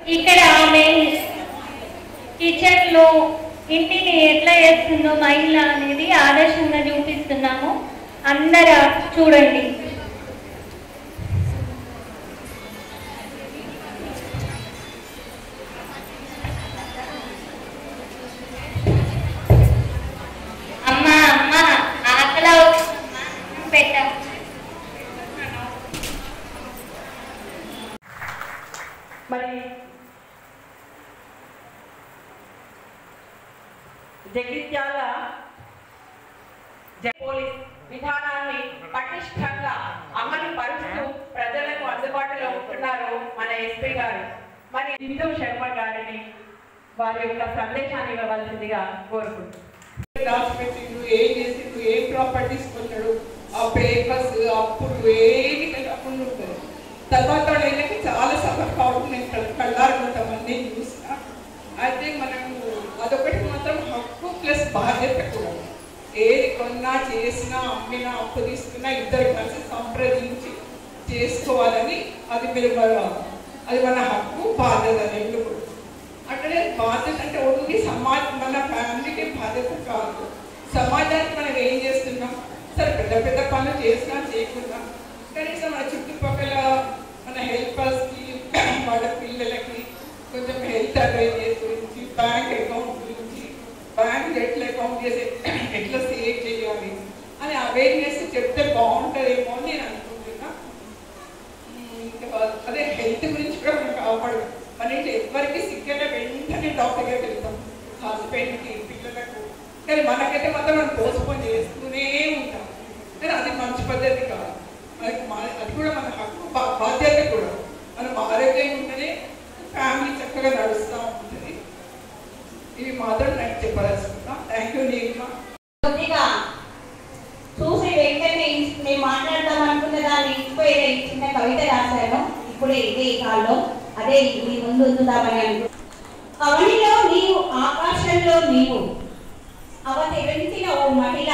ఇక్కడ ఆమె కిచెన్ లో ఇంటిని ఎట్లా చేస్తుందో మహిళ అనేది ఆదర్శంగా చూపిస్తున్నాము అందరూ చూడండి అమ్మ అమ్మ ఆకలి అవుతుందమ్మా. పెట్ట మరి జగిత్యాల జ- పోలీస్ విధానాన్ని పటిష్టంగా అమలు పరుస్తూ ప్రజలకు అందుబాటులో ఉంటున్నారు మన ఎస్పీ గారు మరి హిందూ శర్మ గారిని వారి యొక్క సందేశాన్ని ఇవ్వవలసిందిగా కోరుకుంటున్నాను దాచిపెట్టిండు ఏం చేసిండు ఏం ప్రాపర్టీస్ కొన్నాడు ఆ పేపర్స్ అప్పుడు ఏమి లేకుండా ఉంటుంది తర్వాత వాళ్ళకి చాలా సఫర్ కావడం నేను కళ్ళ- కళ్ళారు కొంతమంది చూసిన అయితే మనము అదొకటి మాత్రం హక్కు ప్లస్ బాధ్యత కూడా ఏది కొన్నా చేసినా అమ్మినా అప్పు తీసుకున్నా ఇద్దరు కలిసి సంప్రదించి చేసుకోవాలని అది మీరు మన- అది మన హక్కు బాధ్యత రెండు కూడా అట్లనే బాధ్యత అంటే ఓన్లీ సమాజ మన ఫ్యామిలీకి బాధ్యత కాదు సమాజానికి మనం ఏం చేస్తున్నాం సరే పెద్ద పెద్ద పనులు చేసినా చేయకున్నా కనీసం మన చుట్టుపక్కల మన హెల్పర్స్కి వాళ్ళ పిల్లలకి కొంచెం హెల్త్ అవేర్నెస్ గురించి బ్యాంక్ అకౌంట్ గురించి బ్యాంక్ ఎట్లా అకౌంట్ చేసి ఎట్లా సేవ్ చేయాలి అని అవేర్నెస్ చెప్తే బాగుంటుందేమో అని నేను అనుకుంటున్నా ఇంకా అదే హెల్త్ గురించి కూడా మనం కాపాడు మన ఇంట్లో ఎవరికి సిగ్గన వెంటనే డాక్టర్ దగ్గరికి వెళ్తాం హస్బెండ్కి పిల్లలకు కానీ మనకైతే మాత్రం మనం పోస్ట్పోన్ చేస్తూనే ఉంటాం కానీ అది మంచి పద్ధతి కాదు మనకి మా- అది కూడా మన హక్కు బా- బాధ్యత కూడా మనం ఆరోగ్యంగా ఉంటేనే ఫ్యామిలీ చక్కగా నడుస్తూ ఉంటుంది ఇవి మాత్రం నాకు చెప్పాల్సుకున్నా థ్యాంక్ యూ నీమా కొద్దిగా చూసి వెంటనే నేను మాట్లాడదాం అనుకున్న దాన్ని ఇన్స్పైర్ అయ్యి చిన్న కవిత రాశాను ఇప్పుడే ఇదే కాల్లో అదే మీ ముందు ఉంచుదామని అనుకు అవనిలో నీవు ఆకాశంలో నీవు అవతరించిన ఓ మహిళ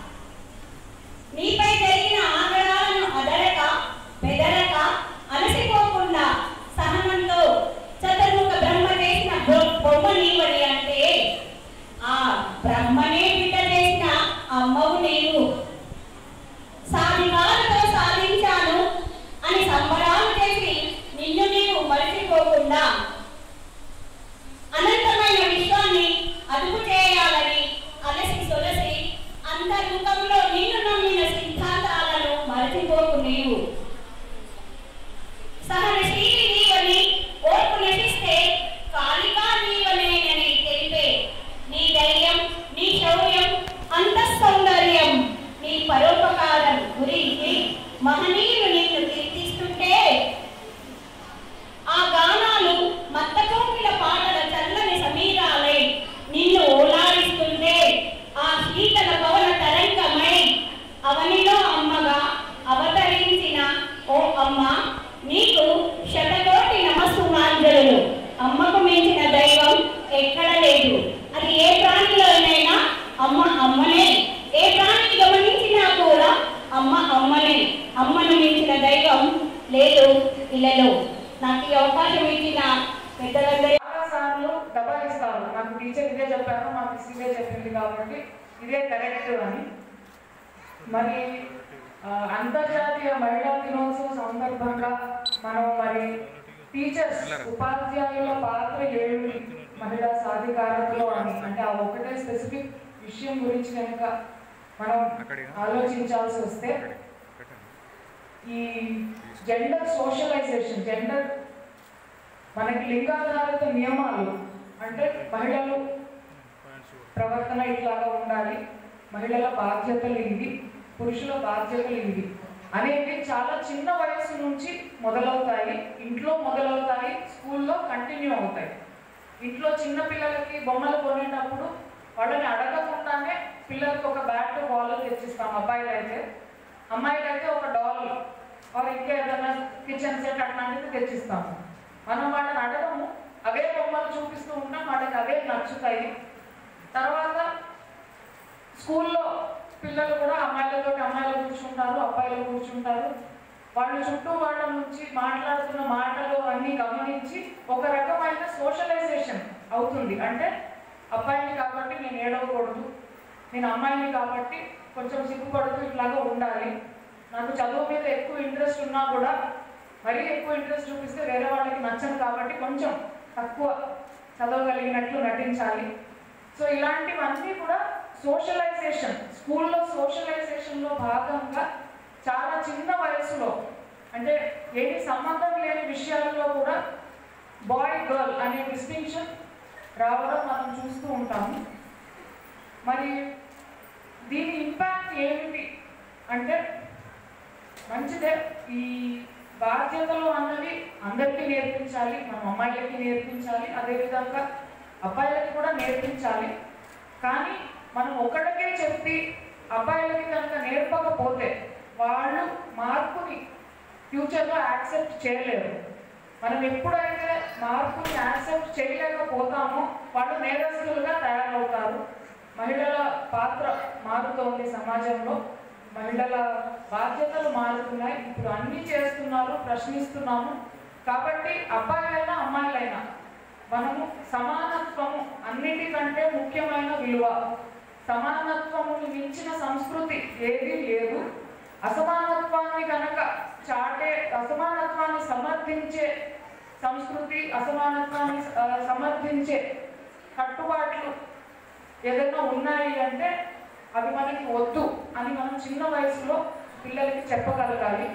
నీపై జరిగిన ఆగడాలను అదరక బెదరక అలసిపోకుండా సహనంతో చతుర్ముఖ బ్రహ్మ చేసిన బొ- బొమ్మ నీవని అంటే ఆ బ్రహ్మనే బిడ్డ చేసిన అమ్మవు నీవు సాధికాలతో సాధించాను అని సంబరాలు చేసి నిన్ను నీవు మరచిపోకుండా అనంతమైన విశ్వాన్ని అదుపు చేయాలని అలసి సొలసి అంతర్ముఖంలో నిన్ను నమ్మిన సిద్ధాంతాలను మరచిపోకు నీవు సహనశీలి నీవని ఓర్పు నటిస్తే కాలికా నీవనేనని తెలిపే నీ ధైర్యం నీ శౌర్యం అంత సౌందర్యం నీ పరోపకారం గురించి మహనీయులు నిన్ను కీర్తిస్తుంటే ఆ గానాలు మత్తకోకిల పాటల చల్లని సమీరాలై నిన్ను ఓలాడిస్తుంటే ఆ శీతల పవన తరంగమై అవనిలో అమ్మగా అవతరించిన ఓ అమ్మ నీకు శతకోటి నమస్సుమాంజలు అమ్మకు మించిన దైవం ఎక్కడ లేదు అది ఏ ప్రాణిలోనైనా అమ్మ అమ్మనే ఏ ప్రాణిని గమనించినా కూడా అమ్మ అమ్మనే అమ్మను మించిన దైవం లేదు ఇళ్ళలో నాకు ఈ అవకాశం ఇచ్చిన పెద్దలందరి చాలా సార్లు దబాయిస్తారు నాకు టీచర్ ఇదే చెప్పారు మాకు ఇదే చెప్పింది కాబట్టి ఇదే కరెక్ట్ అని మరి ఆ, అంతర్జాతీయ మహిళా దినోత్సవం సందర్భంగా మనం మరి టీచర్స్ ఉపాధ్యాయుల పాత్ర ఏమిటి మహిళా సాధికారతలో అని అంటే ఆ ఒకటే స్పెసిఫిక్ విషయం గురించి కనుక మనం ఆలోచించాల్సి వస్తే ఈ జెండర్ సోషలైజేషన్ జెండర్ మనకి లింగాధారిత నియమాలు అంటే మహిళలు ప్రవర్తన ఇట్లాగా ఉండాలి మహిళల బాధ్యతలు ఇవి పురుషుల బాధ్యతలు ఇవి అనేవి చాలా చిన్న వయసు నుంచి మొదలవుతాయి ఇంట్లో మొదలవుతాయి స్కూల్లో కంటిన్యూ అవుతాయి ఇంట్లో చిన్న పిల్లలకి బొమ్మలు కొనేటప్పుడు వాళ్ళని అడగకుండానే పిల్లలకి ఒక బ్యాట్ బాల్ తెచ్చిస్తాం అబ్బాయిలు అయితే అమ్మాయిలు అయితే ఒక డాల్ ఆర్ ఇంకా ఏదైనా కిచెన్ సెట్ అట్లాంటిది తెచ్చిస్తాము మనం వాళ్ళని అడగము అవే బొమ్మలు చూపిస్తూ ఉంటాం వాళ్ళకి అవే నచ్చుతాయి తర్వాత స్కూల్లో పిల్లలు కూడా అమ్మాయిలతో అమ్మాయిలు కూర్చుంటారు అబ్బాయిలు కూర్చుంటారు వాళ్ళ చుట్టూ వాళ్ళ నుంచి మాట్లాడుతున్న మాటలు అన్ని గమనించి ఒక రకమైన సోషలైజేషన్ అవుతుంది అంటే అబ్బాయిని కాబట్టి నేను ఏడవకూడదు నేను అమ్మాయిని కాబట్టి కొంచెం సిగ్గుపడుతూ ఇట్లాగా ఉండాలి నాకు చదువు మీద ఎక్కువ ఇంట్రెస్ట్ ఉన్నా కూడా మరీ ఎక్కువ ఇంట్రెస్ట్ చూపిస్తే వేరే వాళ్ళకి నచ్చదు కాబట్టి కొంచెం తక్కువ చదవగలిగినట్లు నటించాలి సో ఇలాంటివన్నీ కూడా సోషలైజేషన్ స్కూల్లో సోషలైజేషన్లో భాగంగా చాలా చిన్న వయసులో అంటే ఏమి సంబంధం లేని విషయాల్లో కూడా బాయ్ గర్ల్ అనే డిస్టింక్షన్ రావడం మనం చూస్తూ ఉంటాము మరి దీని ఇంపాక్ట్ ఏమిటి అంటే మంచిదే ఈ బాధ్యతలు అన్నవి అందరికీ నేర్పించాలి మన అమ్మాయిలకి నేర్పించాలి అదేవిధంగా అబ్బాయిలకి కూడా నేర్పించాలి కానీ మనం ఒకటికే చెప్పి అబ్బాయిలకి కనుక నేర్పకపోతే వాళ్ళు మార్పుని ఫ్యూచర్లో యాక్సెప్ట్ చేయలేరు మనం ఎప్పుడైతే మార్పుని యాక్సెప్ట్ చేయలేకపోతామో వాళ్ళు నేరస్తులుగా తయారవుతారు మహిళల పాత్ర మారుతోంది సమాజంలో మహిళల బాధ్యతలు మారుతున్నాయి ఇప్పుడు అన్ని చేస్తున్నారు ప్రశ్నిస్తున్నాము కాబట్టి అబ్బాయిలైనా అమ్మాయిలైనా మనము సమానత్వము అన్నిటికంటే ముఖ్యమైన విలువ సమానత్వముని మించిన సంస్కృతి ఏదీ లేదు అసమానత్వాన్ని కనుక చాటే అసమానత్వాన్ని సమర్థించే సంస్కృతి అసమానత్వాన్ని ఆ, సమర్థించే కట్టుబాట్లు ఏదైనా ఉన్నాయి అంటే అవి మనకి వద్దు అని మనం చిన్న వయసులో పిల్లలకి చెప్పగలగాలి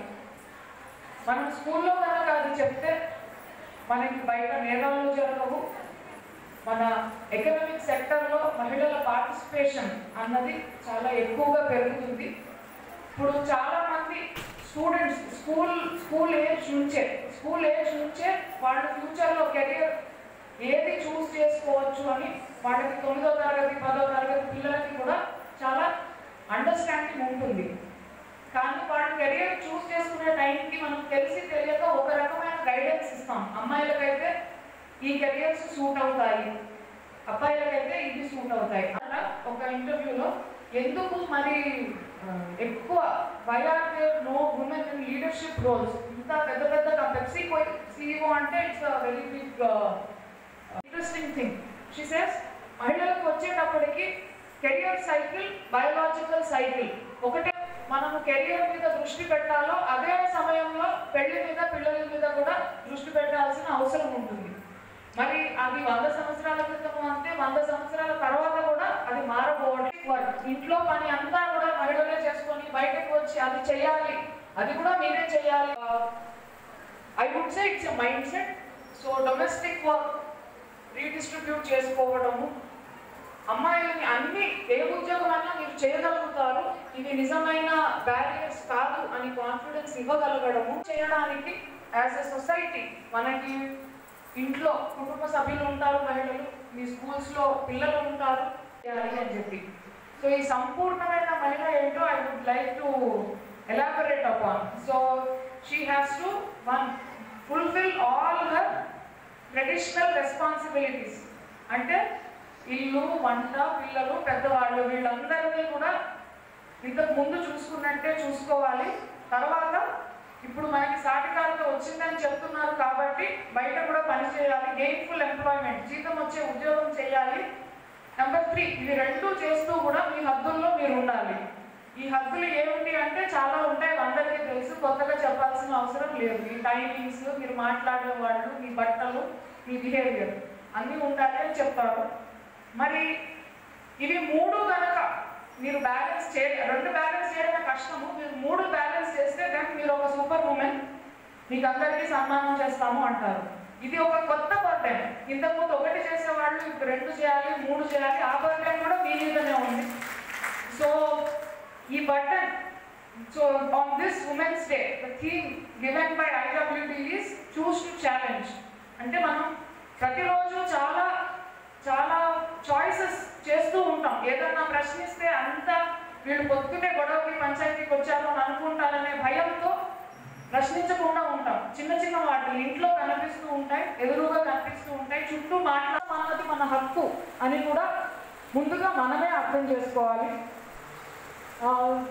మనం స్కూల్లో కనుక అది చెప్తే మనకి బయట నేరాలు జరగవు మన ఎకనామిక్ సెక్టర్లో మహిళల పార్టిసిపేషన్ అన్నది చాలా ఎక్కువగా పెరుగుతుంది ఇప్పుడు చాలా మంది స్టూడెంట్స్ స్కూల్ స్కూల్ ఏజ్ నుంచే స్కూల్ ఏజ్ నుంచే వాళ్ళ ఫ్యూచర్లో కెరియర్ ఏది చూస్ చేసుకోవచ్చు అని వాళ్ళకి తొమ్మిదో తరగతి పదో తరగతి పిల్లలకి కూడా చాలా అండర్స్టాండింగ్ ఉంటుంది కానీ వాళ్ళు కెరియర్ చూస్ చేసుకునే టైంకి మనం తెలిసి తెలియక ఒక రకమైన గైడెన్స్ ఇస్తాం అమ్మాయిలకైతే ఈ కెరియర్స్ సూట్ అవుతాయి అబ్బాయిలకైతే ఇది సూట్ అవుతాయి అలా ఒక ఇంటర్వ్యూలో ఎందుకు మరి ఆ, ఎక్కువ why are there no women in leadership roles ఇంత పెద్ద పెద్ద పెప్సీ సిఇఓ అంటే it's very big interesting thing she says మహిళలకు వచ్చేటప్పటికి కెరియర్ సైకిల్ బయోలాజికల్ సైకిల్ ఒకటే మనము కెరియర్ మీద దృష్టి పెట్టాలో అదే సమయంలో పెళ్లి మీద పిల్లల మీద కూడా దృష్టి పెట్టాల్సిన అవసరం ఉంటుంది మరి అది వంద సంవత్సరాల క్రితం అంతే వంద సంవత్సరాల తర్వాత కూడా అది మారబోవట్లేదు వర్క్ ఇంట్లో పని అంతా కూడా మహిళలే చేసుకొని బయటకు వచ్చి అది చేయాలి అది కూడా మీరే చేయాలి I would say it's a mindset so domestic work redistribute చేసుకోవడము అమ్మాయిలని అన్ని ఏ ఉద్యోగం అన్నా మీరు చేయగలుగుతారు ఇది నిజమైన బ్యారియర్స్ కాదు అని కాన్ఫిడెన్స్ ఇవ్వగలగడము చేయడానికి యాజ్ ఎ సొసైటీ మనకి ఇంట్లో కుటుంబ సభ్యులు ఉంటారు మహిళలు మీ స్కూల్స్లో పిల్లలు ఉంటారు చేయాలి అని చెప్పి సో ఈ సంపూర్ణమైన మహిళ ఏంటో I would like to elaborate upon so she has to one fulfil all her traditional responsibilities అంటే ఇల్లు వంట పిల్లలు పెద్దవాళ్ళు వీళ్ళందరినీ కూడా ఇంతకు ముందు చూసుకున్నట్టే చూసుకోవాలి తర్వాత ఇప్పుడు మనకి సాటికాలతో వచ్చిందని చెప్తున్నారు కాబట్టి బయట కూడా పని చేయాలి గెయిన్ఫుల్ ఎంప్లాయ్మెంట్ జీతం వచ్చే ఉద్యోగం చేయాలి నెంబర్ త్రీ ఇవి రెండు చేస్తూ కూడా మీ హద్దుల్లో మీరు ఉండాలి ఈ హద్దులు ఏమిటి అంటే చాలా ఉంటాయి అందరికీ తెలుసు కొత్తగా చెప్పాల్సిన అవసరం లేదు మీ టైమింగ్స్ మీరు మాట్లాడే వాళ్ళు మీ బట్టలు మీ బిహేవియర్ అన్నీ ఉండాలి అని చెప్తారు మరి ఇవి మూడు కనుక మీరు బ్యాలెన్స్ చే రెండు బ్యాలెన్స్ చేయడమే కష్టము మీరు మూడు బ్యాలెన్స్ చేస్తే దానికి మీరు ఒక సూపర్ ఉమెన్ మీకు అందరికీ సన్మానం చేస్తాము అంటారు ఇది ఒక కొత్త బర్డెన్ ఇంతకుముందు ఒకటి చేసేవాళ్ళు ఇప్పుడు రెండు చేయాలి మూడు చేయాలి ఆ బర్డెన్ కూడా మీ మీదనే ఉంది సో ఈ burden so on this women's day the theme given by IWD is choose to challenge అంటే మనం ప్రతిరోజు చాలా చాలా చాయిసెస్ చేస్తూ ఉంటాం ఏదన్నా ప్రశ్నిస్తే అంతా వీళ్ళు పొద్దునే గొడవకి పంచాయతీకి వచ్చారు అని అనుకుంటారనే భయంతో ప్రశ్నించకుండా ఉంటాం చిన్న చిన్న వాటిని ఇంట్లో కనిపిస్తూ ఉంటాయి ఎదురుగా కనిపిస్తూ ఉంటాయి చుట్టూ మాట్లాడమన్నది మన హక్కు అని కూడా ముందుగా మనమే అర్థం చేసుకోవాలి ఆ,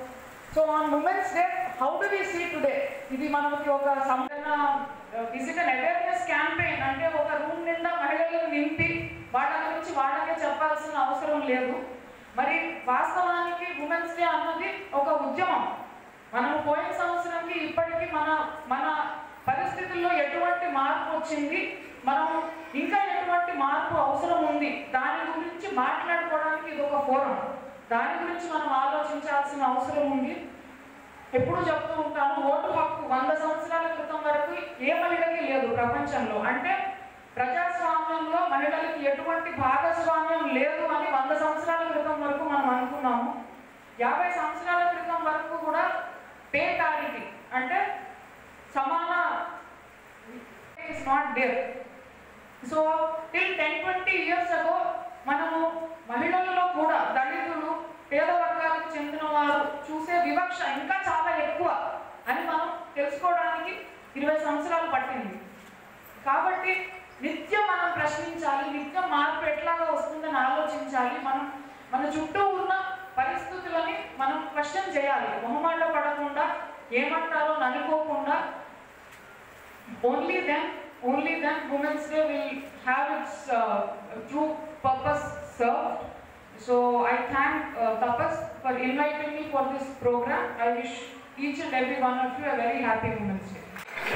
so on women's day how do we see today ఇది మనకి ఒక సంబంధ ఇట్ అన్ అవేర్నెస్ క్యాంపెయిన్ అంటే ఒక రూమ్ నిండా మహిళలను నింపి వాళ్ళ గురించి వాళ్ళకే చెప్పాల్సిన అవసరం లేదు మరి వాస్తవానికి ఉమెన్స్ డే అన్నది ఒక ఉద్యమం మనం పోయిన సంవత్సరంకి ఇప్పటికీ మన మన పరిస్థితుల్లో ఎటువంటి మార్పు వచ్చింది మనం ఇంకా ఎటువంటి మార్పు అవసరం ఉంది దాని గురించి మాట్లాడుకోవడానికి ఇది ఒక ఫోరం దాని గురించి మనం ఆలోచించాల్సిన అవసరం ఉంది ఎప్పుడు చెప్తూ ఉంటాను ఓటు హక్కు వంద సంవత్సరాల క్రితం వరకు ఏ మహిళకి లేదు ప్రపంచంలో అంటే ప్రజాస్వామ్యంలో మహిళలకి ఎటువంటి భాగస్వామ్యం లేదు అని వంద సంవత్సరాల క్రితం వరకు మనం అనుకున్నాము యాభై సంవత్సరాల క్రితం వరకు కూడా పే ప్యారిటీ అంటే సమాన is not there so till ten twenty years ago మనము మహిళలలో కూడా దళితులు పేద వర్గాలకు చెందిన వారు చూసే వివక్ష ఇంకా చాలా ఎక్కువ అని మనం తెలుసుకోవడానికి ఇరవై సంవత్సరాలు పట్టింది కాబట్టి నిత్యం మనం ప్రశ్నించాలి నిత్యం మార్పు ఎట్లాగా వస్తుందని ఆలోచించాలి మనం మన చుట్టూ ఉన్న పరిస్థితులని మనం క్వశ్చన్ చేయాలి మొహమాట పడకుండా ఏమంటారో అనుకోకుండా only then only then women's day will have its uh, true purpose served so i thank uh, tapas for inviting me for this program i wish each and every one of you a very happy women's day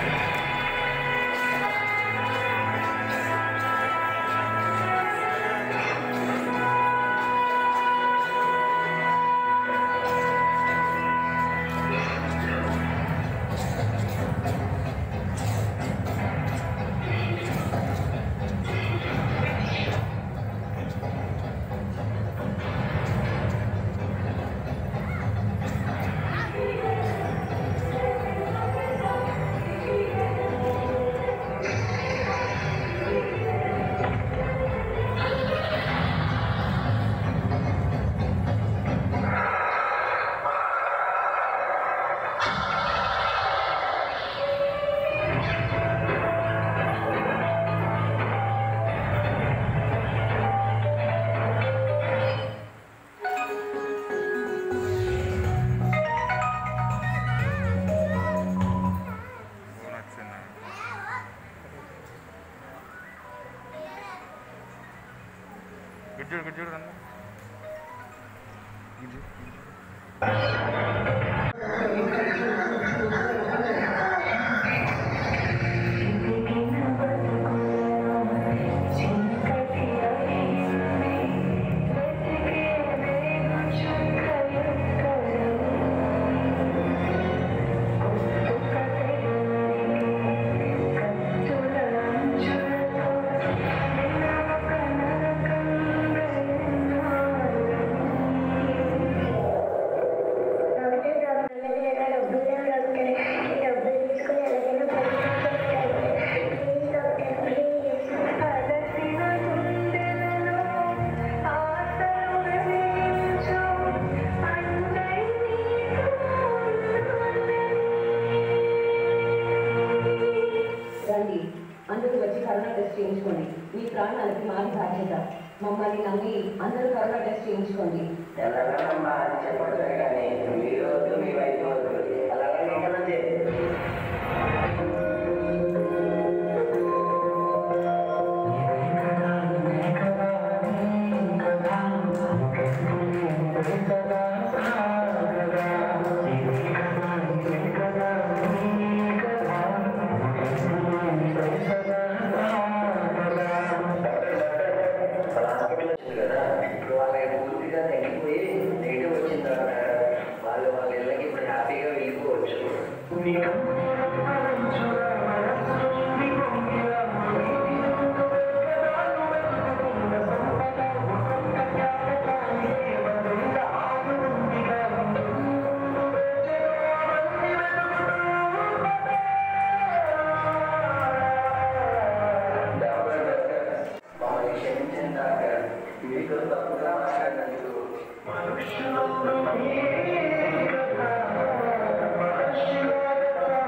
గిడ్జుడు గిడ్జుడు రండి గిడ్జు రండి అందరూ వచ్చి corona test చేయించుకోండి మీ ప్రాణాలకి మాది బాధ్యత మమ్మల్ని నమ్మి అందరూ కరోనా టెస్ట్ చేయించుకోండి తెలంగాణమ్మా చెప్పట్లే కానీ మీరు వద్దు మీ వైద్యం వద్దు అలాగే మమ్మల్ని కదా ఇప్పుడు వాళ్ళకి పూర్తిగా తగ్గిపోయి నెగిటివ్ వచ్చిన తర్వాత వాళ్ళు వాళ్ళ ఇళ్ళకి ఇప్పుడు హ్యాపీగా వెళ్ళిపోవచ్చు మమ్మల్ని క్షమించిన డాక్టర్ మీతో తప్పుగా మాట్లాడినందుకు మనుషులు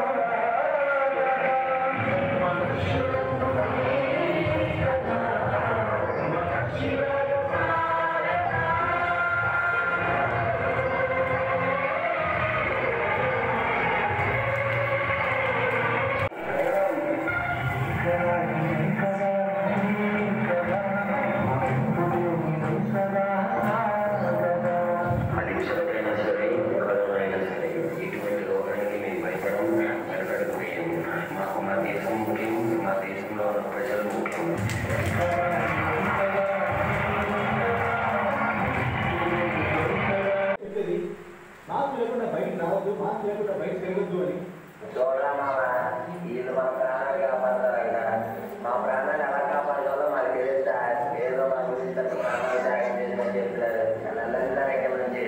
బయట తిరగద్దు అని చూడరా మామ వీళ్ళు మా ప్రాణాలు కాపాడతారంట మా ప్రాణాలు ఎలా కాపాడాలో మాకు తెలుసు సార్ ఏదో మా గురించి తప్ప ప్రాణాలు త్యాగం చేసిన చెప్తారు నల్లన్నారు ఇక్కడ నుంచి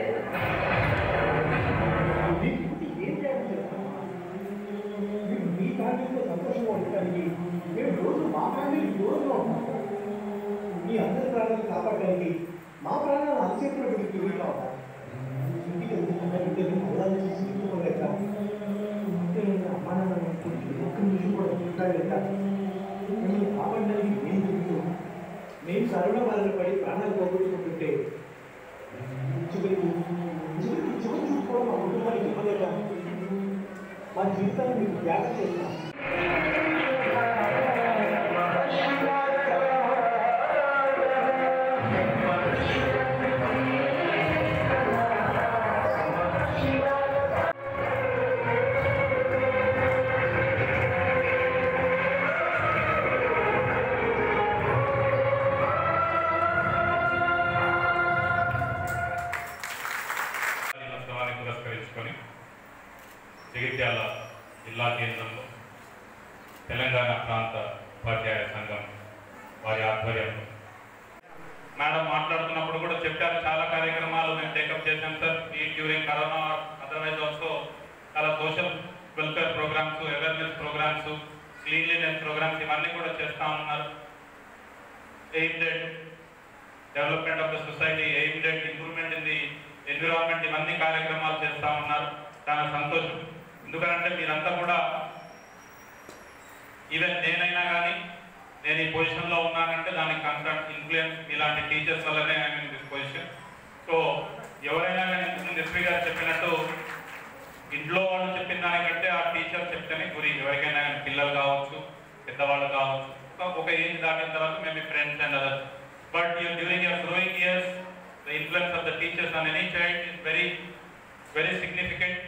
ఏం చేయాలి మీరు మీ ఫ్యామిలీతో సంతోషంగా ఉండటానికి మేము రోజు మా ఫ్యామిలీ దూరంగా ఉంటాం మీ అందరి ప్రాణాలు కాపాడడానికి మా ప్రాణాలు అంతసేపులో పెట్టి తిరుగుతూ ఉంటాం ఇంటికి వెళ్తుంటే పొలాలు చూసి ఇంటికోలేక అమ్మా నాన్న ఒక్క నిమిషం కూడా చూడలేక మేము కాపాడడానికి ఏం జరుగుతుంది మేము సరళ బాధలు పడి ప్రాణాలు పోగొట్టుకుంటుంటే చివరికి చివరికి చివరి చూసుకోవడం మా కుటుంబానికి ఇవ్వలేక మా జీవితాన్ని మీకు త్యాగం చేస్తాం దినోత్సవాన్ని పురస్కరించుకొని జగిత్యాల జిల్లా కేంద్రంలో తెలంగాణ ప్రాంత ఉపాధ్యాయ సంఘం వారి ఆధ్వర్యంలో మేడం మాట్లాడుతున్నప్పుడు కూడా చెప్పారు చాలా కార్యక్రమాలు మేము టేకప్ చేశాం సార్ ఈ డ్యూరింగ్ కరోనా అదర్వైజ్ ఆల్సో చాలా social welfare programmes awareness programmes cleanliness programmes ఇవన్నీ కూడా చేస్తా ఉన్నారు aimed at development of the society aimed at improvement in the environment ఇవన్నీ కార్యక్రమాలు చేస్తా ఉన్నారు చాలా సంతోషం ఎందుకంటే మీరంతా కూడా ఈవెన్ నేనైనా కానీ నేను ఈ పొజిషన్లో ఉన్నానంటే దానికి కన్సర్న్ ఇన్ఫ్లుయెన్స్ ఇలాంటి టీచర్స్ వల్లనే I mean this position so ఎవరైనా కానీ ఇంతకుముందు ఎస్పీ గారు చెప్పినట్టు ఇంట్లో వాళ్ళు చెప్పిన దానికంటే ఆ టీచర్ చెప్తేనే గురి ఎవరికైనా కానీ పిల్లలు కావచ్చు పెద్దవాళ్ళు కావచ్చు సో ఒక ఏజ్ దాటిన తర్వాత మేము friends and others but you during your growing years the influence of the teachers on any child is very very significant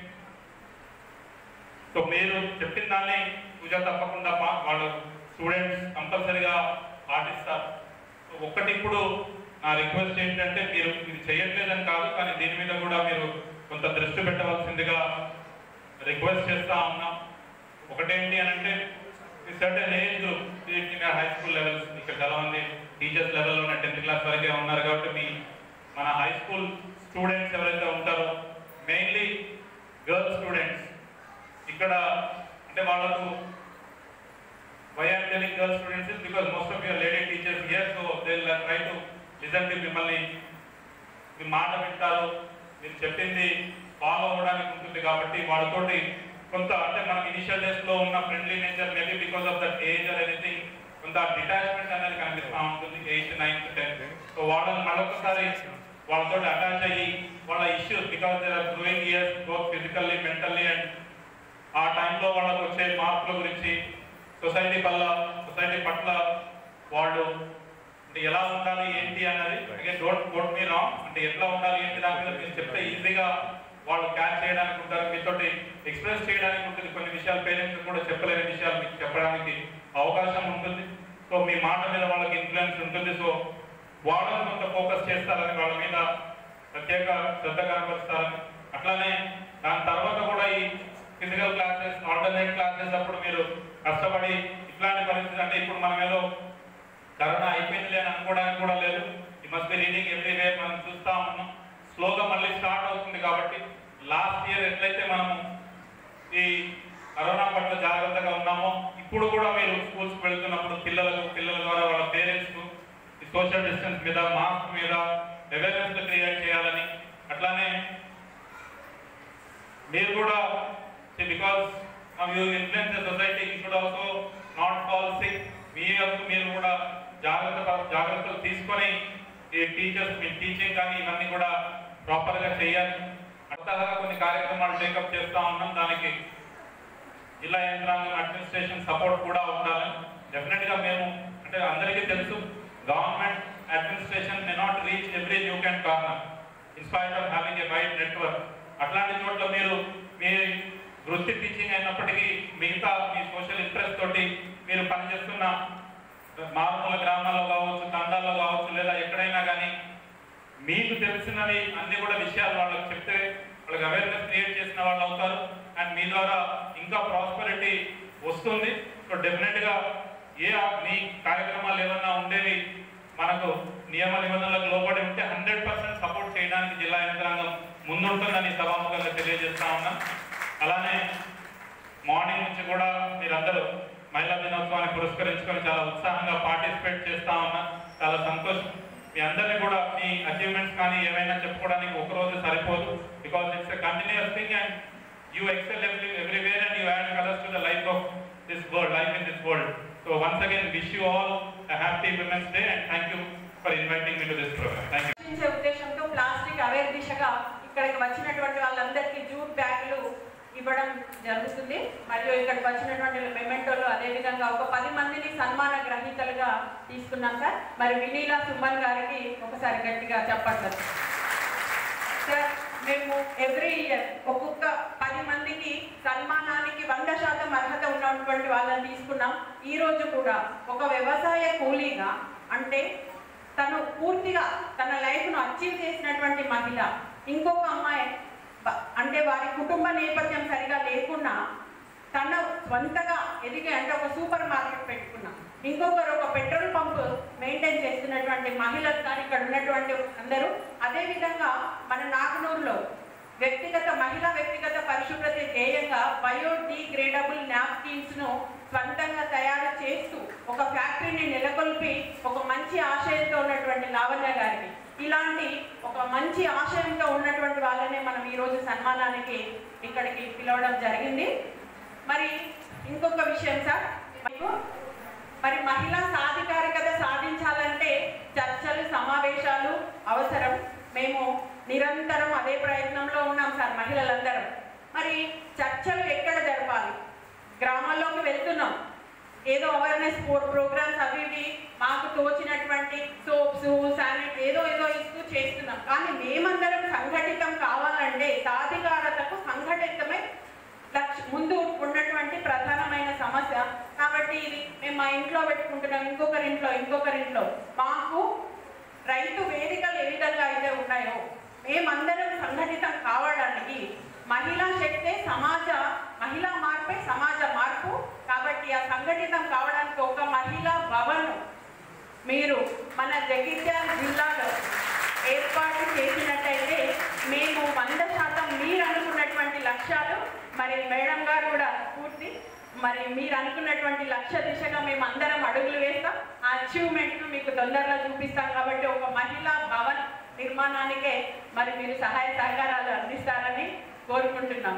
so మీరు చెప్పిన దాన్ని పూజ తప్పకుండా పా- వాళ్ళు స్టూడెంట్స్ కంపల్సరిగా పాటిస్తారు సో ఒక్కటి ఇప్పుడు నా రిక్వెస్ట్ ఏంటంటే మీరు ఇది చేయట్లేదని కాదు కానీ దీని మీద కూడా మీరు కొంత దృష్టి పెట్టవలసిందిగా రిక్వెస్ట్ చేస్తా ఉన్నాం ఒకటేంటి అని అంటే certain age group high school levels ఇక్కడ చాలా మంది టీచర్స్ లెవెల్లో ఉన్న టెన్త్ క్లాస్ వరకే ఉన్నారు కాబట్టి మీ మన హై స్కూల్ స్టూడెంట్స్ ఎవరైతే ఉంటారో మెయిన్లీ గర్ల్స్ స్టూడెంట్స్ ఇక్కడ అంటే వాళ్ళకు why are telling girl students because most of your lady teachers here so they try to listen to మిమ్మల్ని మీ మాట వింటారు మీరు చెప్పింది ఫాలో అవ్వడానికి ఉంటుంది కాబట్టి వాళ్ళతోటి కొంత అంటే మనకి ఇనిషియల్ డేస్ లో ఉన్న friendly nature maybe because of that age or anything కొంత డిటాచ్మెంట్ అనేది కనిపిస్తూ ఉంటుంది ఎయిత్ నైన్త్ టెన్త్ సో వాళ్ళని మరొకసారి వాళ్ళతో అటాచ్ అయ్యి వాళ్ళ issues because they are growing years both physically mentally and ఆ టైంలో వాళ్ళకు వచ్చే మార్పుల గురించి సొసైటీ వల్ల సొసైటీ పట్ల వాళ్ళు అంటే ఎలా ఉండాలి ఏంటి అన్నది again don't quote me wrong అంటే ఎట్లా ఉండాలి ఏంటి దాని మీద మీరు చెప్తే ఈజీగా వాళ్ళు క్యాచ్ చేయడానికి ఉంటారు మీతోటి ఎక్స్ప్రెస్ చేయడానికి ఉంటుంది కొన్ని విషయాలు పేరెంట్స్ కూడా చెప్పలేని విషయాలు మీకు చెప్పడానికి అవకాశం ఉంటుంది సో మీ మాట మీద వాళ్ళకి ఇన్ఫ్లుయెన్స్ ఉంటుంది సో వాళ్ళని కొంత ఫోకస్ చేస్తారని వాళ్ళ మీద ప్రత్యేక శ్రద్ధ కనపరుస్తారని అట్లానే దాని తర్వాత కూడా ఈ ఫిజికల్ క్లాసెస్ ఆల్టర్నేట్ క్లాసెస్ అప్పుడు మీరు కష్టపడి ఇట్లాంటి పరిస్థితి అంటే ఇప్పుడు మనం ఏదో కరోనా అయిపోయింది అని అనుకోవడానికి కూడా లేదు ఈ మస్ట్ బి రీడింగ్ ఎవ్రీవే మనం చూస్తా ఉన్నాం స్లోగా మళ్ళీ స్టార్ట్ అవుతుంది కాబట్టి లాస్ట్ ఇయర్ ఎట్లయితే మనము ఈ కరోనా పట్ల జాగ్రత్తగా ఉన్నామో ఇప్పుడు కూడా మీరు స్కూల్స్కి వెళ్తున్నప్పుడు పిల్లలకు పిల్లల ద్వారా వాళ్ళ పేరెంట్స్కు ఈ సోషల్ డిస్టెన్స్ మీద మాస్క్ మీద అవేర్నెస్ క్రియేట్ చేయాలని అట్లానే మీరు కూడా because you influence the society you should also not fall sick మీ యొక్క మీరు కూడా జాగ్రత్త జాగ్రత్తలు తీసుకొని ఈ టీచర్స్ మీ టీచింగ్ కానీ ఇవన్నీ కూడా ప్రాపర్గా చేయాలి అంతగా కొన్ని కార్యక్రమాలు టేకప్ చేస్తా ఉన్నాం దానికి జిల్లా యంత్రాంగం అడ్మినిస్ట్రేషన్ సపోర్ట్ కూడా ఉండాలి డెఫినెట్ గా మేము అంటే అందరికీ తెలుసు government administration may not reach every nook and corner in spite of having a wide network అట్లాంటి చోట్ల మీరు మీ వృత్తి టీచింగ్ అయినప్పటికీ మిగతా మీ సోషల్ ఇంట్రెస్ట్ తోటి మీరు పనిచేస్తున్న మారుమూల గ్రామాల్లో కావచ్చు తండాల్లో కావచ్చు లేదా ఎక్కడైనా కానీ మీకు తెలిసినవి అన్ని కూడా విషయాలు వాళ్ళకి చెప్తే వాళ్ళకి అవేర్నెస్ క్రియేట్ చేసిన వాళ్ళు అవుతారు అండ్ మీ ద్వారా ఇంకా ప్రాస్పరిటీ వస్తుంది సో డెఫినెట్గా ఏ ఆ- మీ కార్యక్రమాలు ఏమన్నా ఉండేవి మనకు నియమ నిబంధనలకు లోబడి ఉంటే హండ్రెడ్ పర్సెంట్ సపోర్ట్ చేయడానికి జిల్లా యంత్రాంగం ముందుంటుందని సభాముఖంగా తెలియజేస్తా ఉన్నాం అలానే మార్నింగ్ నుంచి కూడా మీరందరూ మహిళా దినోత్సవాన్ని పురస్కరించుకొని చాలా ఉత్సాహంగా పార్టిసిపేట్ చేస్తా ఉన్నా చాలా సంతోషం మీ అందరినీ కూడా మీ అచీవ్మెంట్స్ కానీ ఏమైనా చెప్పుకోవడానికి ఒక రోజు సరిపోదు because it's a continuous thing and you excel every everywhere and you add colours to the life of this world life in this world so once again wish you all happy women's day and thank you for inviting me to this programme thank you రక్షించే ఉద్దేశంతో plastic aware దిశగా ఇక్కడికి వచ్చినటువంటి వాళ్ళందరికీ jute బ్యాగులు ఇవ్వడం జరుగుతుంది మరియు ఇక్కడికి వచ్చినటువంటి మెమెంటోలు అదేవిధంగా ఒక పది మందిని సన్మాన గ్రహీతలుగా తీసుకున్నాం సార్ మరి వినీలా సుమన్ గారికి ఒకసారి గట్టిగా చెప్పండి సార్ మేము ఎవ్రీ ఇయర్ ఒక్కొక్క పది మందికి సన్మానానికి వంద శాతం అర్హత ఉన్నటువంటి వాళ్ళని తీసుకున్నాం ఈ రోజు కూడా ఒక వ్యవసాయ కూలీగా అంటే తను పూర్తిగా తన లైఫ్ను అచీవ్ చేసినటువంటి మహిళ ఇంకొక అమ్మాయి బ- అంటే వారి కుటుంబ నేపథ్యం సరిగా లేకున్నా తన స్వంతగా ఎదిగి అంటే ఒక సూపర్ మార్కెట్ పెట్టుకున్నాం ఇంకొకరు ఒక పెట్రోల్ పంప్ మెయింటైన్ చేస్తున్నటువంటి మహిళలు కానీ ఇక్కడ ఉన్నటువంటి అందరూ అదేవిధంగా మన నాగనూరులో వ్యక్తిగత మహిళా వ్యక్తిగత పరిశుభ్రత ధ్యేయంగా బయోడిగ్రేడబుల్ నాప్కిన్స్ ను స్వంతంగా తయారు చేస్తూ ఒక ఫ్యాక్టరీని నెలకొల్పి ఒక మంచి ఆశయంతో ఉన్నటువంటి లావణ్య గారికి ఇలాంటి ఒక మంచి ఆశయంతో ఉన్నటువంటి వాళ్ళనే మనం ఈరోజు సన్మానానికి ఇక్కడికి పిలవడం జరిగింది మరి ఇంకొక విషయం సార్ మీకు మరి మహిళా సాధికారికత సాధించాలంటే చర్చలు సమావేశాలు అవసరం మేము నిరంతరం అదే ప్రయత్నంలో ఉన్నాం సార్ మహిళలందరం మరి చర్చలు ఎక్కడ జరపాలి గ్రామాల్లోకి వెళ్తున్నాం ఏదో అవేర్నెస్ ప్రోగ్రామ్స్ అవి ఇవి మాకు తోచినటువంటి సోప్స్ శానిట్ ఏదో ఏదో ఇస్తూ చేస్తున్నాం కానీ మేమందరం సంఘటితం కావాలంటే సాధికారతకు సంఘటితమే లక్ష ముందు ఉన్నటువంటి ప్రధానమైన సమస్య కాబట్టి ఇది మేము మా ఇంట్లో పెట్టుకుంటున్నాం ఇంకొకరి ఇంట్లో ఇంకొకరి ఇంట్లో మాకు రైతు వేదికలు ఏ విధంగా అయితే ఉన్నాయో మేమందరం సంఘటితం కావడానికి మహిళా శక్తే సమాజ మహిళా మార్పే సమాజ మార్పు కాబట్టి ఆ సంఘటితం కావడానికి ఒక మహిళా భవన్ మీరు మన జగిత్యాల జిల్లాలో ఏర్పాటు చేసినట్టయితే మేము వంద శాతం మీరు అనుకున్నటువంటి లక్ష్యాలు మరి మేడం గారు కూడా పూర్తి మరి మీరు అనుకున్నటువంటి లక్ష్య దిశగా మేము అందరం అడుగులు వేస్తాం ఆ అచీవ్మెంట్ మీకు తొందరలో చూపిస్తాం కాబట్టి ఒక మహిళా భవన్ నిర్మాణానికే మరి మీరు సహాయ సహకారాలు అందిస్తారని కోరుకుంటున్నాం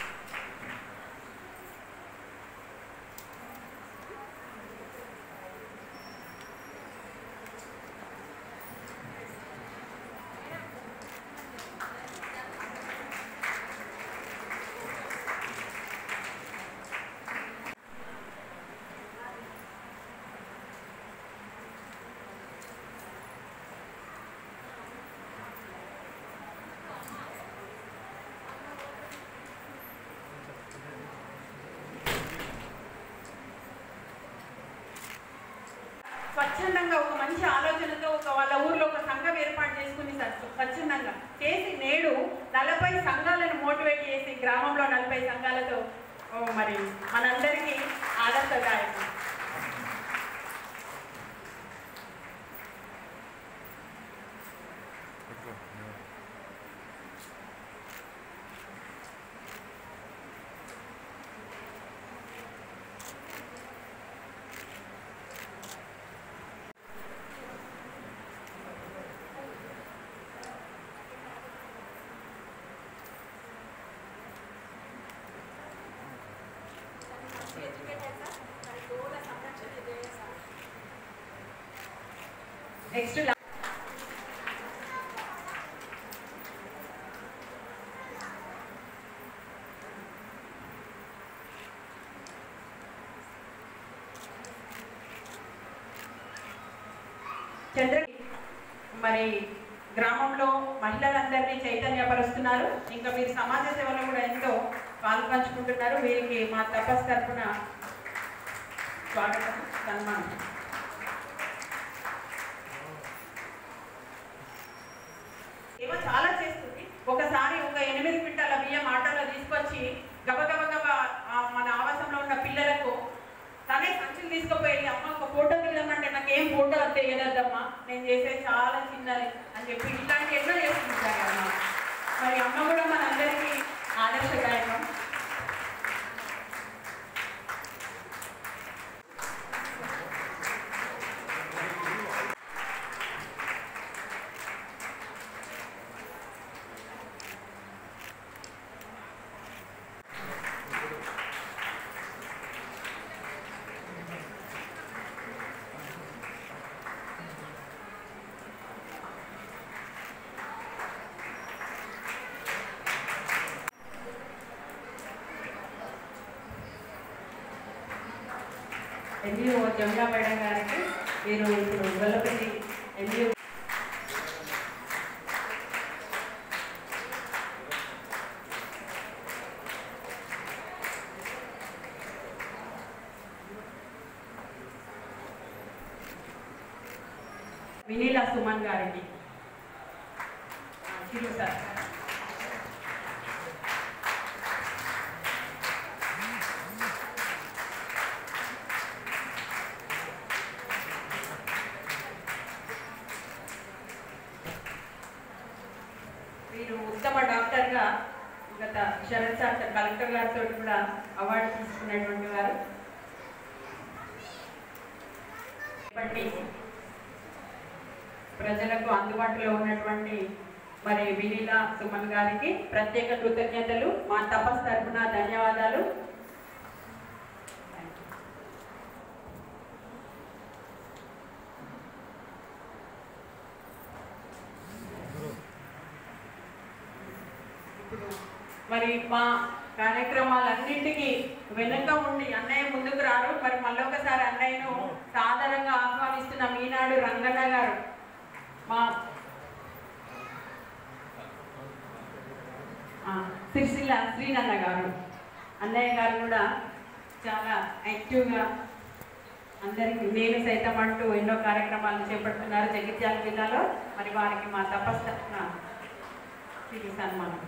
స్వచ్ఛందంగా ఒక మంచి ఆలోచనతో ఒక వాళ్ళ ఊర్లో ఒక సంఘం ఏర్పాటు చేసుకుని సార్ స్వచ్ఛందంగా చేసి నేడు నలభై సంఘాలను మోటివేట్ చేసి గ్రామంలో నలభై సంఘాలతో ఓ, మరి మనందరికీ ఆదర్శదాయకం నెక్స్ట్ చంద్ర మరి గ్రామంలో మహిళలందరినీ చైతన్యపరుస్తున్నారు ఇంకా మీరు సమాజ సేవలో కూడా ఎంతో పాల్పంచుకుంటున్నారు వీరికి మా తపస్ తరఫున స్వాగతం సన్మానం ఏమో చాలా చేస్తుంది ఒకసారి ఒక ఎనిమిది క్వింటాల బియ్యం ఆటోలో తీసుకొచ్చి గబగబ గబ ఆ మన ఆవాసంలో ఉన్న పిల్లలకు తనే సంచులు తీసుకుపోయి అమ్మ ఒక ఫోటో దిగమంటే నాకు ఏం ఫోటో అంతే ఏదద్దమ్మా నేను చేసేది చాలా చిన్నది అని చెప్పి ఇట్లాంటి ఎన్నో చేసుకుంటారు అమ్మ మరి అమ్మ కూడా మనందరికీ ఆదర్శదాయకం ఎంఈఓ జమునా మేడం గారికి మీరు ఇప్పుడు గొల్లపల్లి ఎంఈఓ వినీలా సుమన్ గారికి ఆ, చిరు సార్ వీరు ఉత్తమ డాక్టర్గా గత శరత్ సార్ కలెక్టర్ గారితో కూడా అవార్డు తీసుకున్నటువంటి వారు ఇప్పటి ప్రజలకు అందుబాటులో ఉన్నటువంటి మరి వినీల సుమన్ గారికి ప్రత్యేక కృతజ్ఞతలు మా తపస్ తరఫున ధన్యవాదాలు ఇప్పుడు మరి మా కార్యక్రమాలన్నింటికి వెనుక ఉండి అన్నయ్య ముందుకు రారు మరి మళ్ళొకసారి అన్నయ్యను సాధారణంగా ఆహ్వానిస్తున్న ఈనాడు రంగన్న గారు మా ఆ, సిరిసిల్ల శ్రీనన్న గారు అన్నయ్య గారు కూడా చాలా యాక్టివ్గా అందరికి నేను సైతం అంటూ ఎన్నో కార్యక్రమాలు చేపడుతున్నారు జగిత్యాల జిల్లాలో మరి వారికి మా తపస్సు తరఫున తిరిగి సన్మానం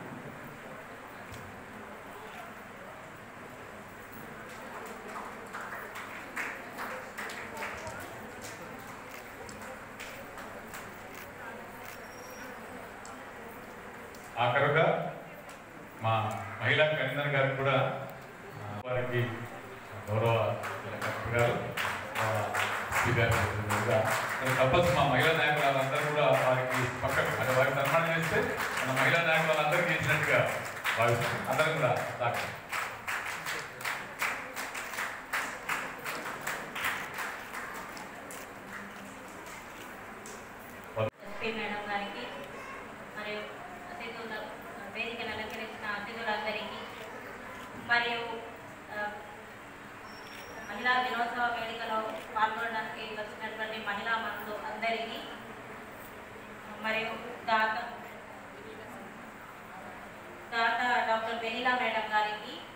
ఆఖరుగా మా మహిళా కన్వీనర్ గారికి కూడా ఆ, వారికి గౌరవ కలెక్టర్ గారు గౌరవ ఎస్పీ గారు చెప్పినట్టుగా, మరి తప్పచ్చు మా మహిళా నాయకులందరూ కూడా వారికి పక్కకు అంటే వారికి సన్మానం చేస్తే మన మహిళా నాయకులందరికీ ఇచ్చినట్టుగా భావిస్తున్నాం అందరం కూడా దాకా ఎస్పీ మేడం గారికి మరియు అతిథుల వేదికను అలంకరించిన అతిథులందరికీ మరియు ఆ, మహిళా దినోత్సవ వేదికలో పాల్గొనడానికి వచ్చినటువంటి మహిళా మనులు అందరికీ మరియు దాత దాత డాక్టర్ వెనిలా మేడం గారికి